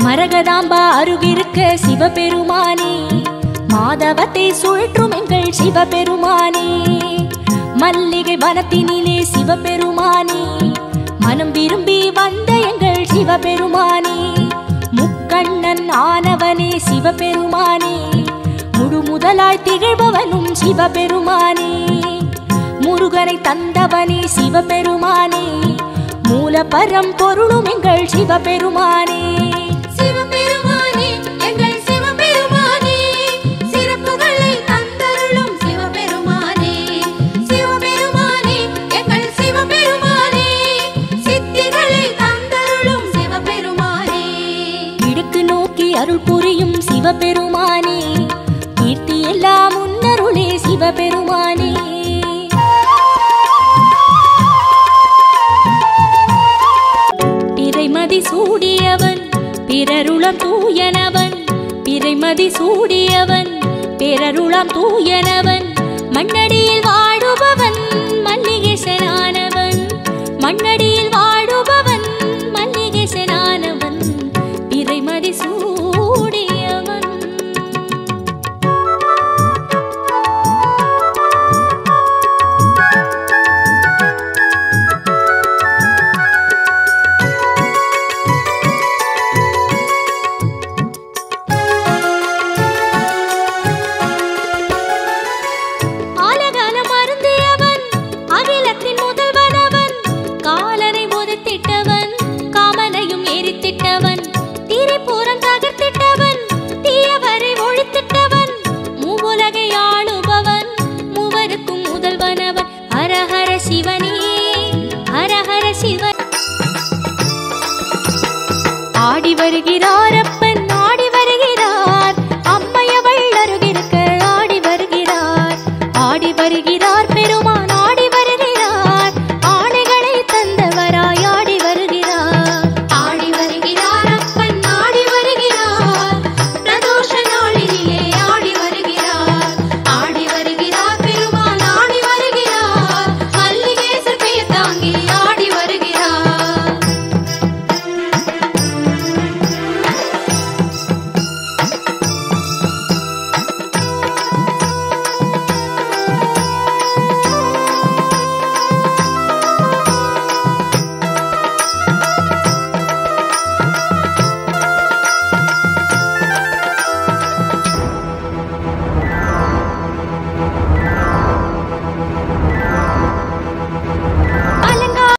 மரகதாம்பா அருகிருக்க சிவபெருமானே மாதவத்தை சுழற்றும் எங்கள் சிவபெருமானே மல்லிகை வனத்தினிலே சிவபெருமானே மனம் விரும்பி வந்த எங்கள் சிவபெருமானே முக்கண்ணன் ஆனவனே சிவபெருமானே முழு முதலாய் திகழ்பவனும் சிவபெருமானே முருகனை தந்தவனே சிவபெருமானே மூலபரம் பொருளும் எங்கள் சிவபெருமானே சிவபெருமானே எங்கள் சிவபெருமானே சிறப்புகளை தந்தருளும் சிவபெருமானே சிவபெருமானே எங்கள் சிவபெருமானே சித்திகளை தந்தருளும் சிவபெருமானே இடுக்கு நோக்கி அருள் புரியும் சிவபெருமானே கீர்த்தி எல்லாம் முன்னருளே சிவபெருமானே பிறைமதி சூடியவன் பிறருளம் தூயனவன் பிறைமதி சூடியவன் பிறருளம் தூயனவன் மண்ணடியில் வாழுபவன் மல்லிகேசனானவன் மண்ணடியில் வாழுபவன் மல்லிகேசனானவன் பிறைமதி சூடியவன் ஆலகாலம் அருந்தியவன் அகிலத்தின் முதல்வனவன் காலனை உதைத்திட்டவன் காமனையும் எரித்திட்டவன் திரிபுரம் தகர்த்திட்டவன் தீயவரை ஒழித்திட்டவன் மூவுலகை ஆளுபவன் மூவருக்கும் முதல்வனவன் ஹரஹர சிவனே ஹரஹர சிவன் ஆடி வருகிறார் அப்பன் ஆடி வருகிறார் அம்மையவள் அருகிருக்க ஆடி வருகிறார் ஆடி வருகிறார் பெருமாள்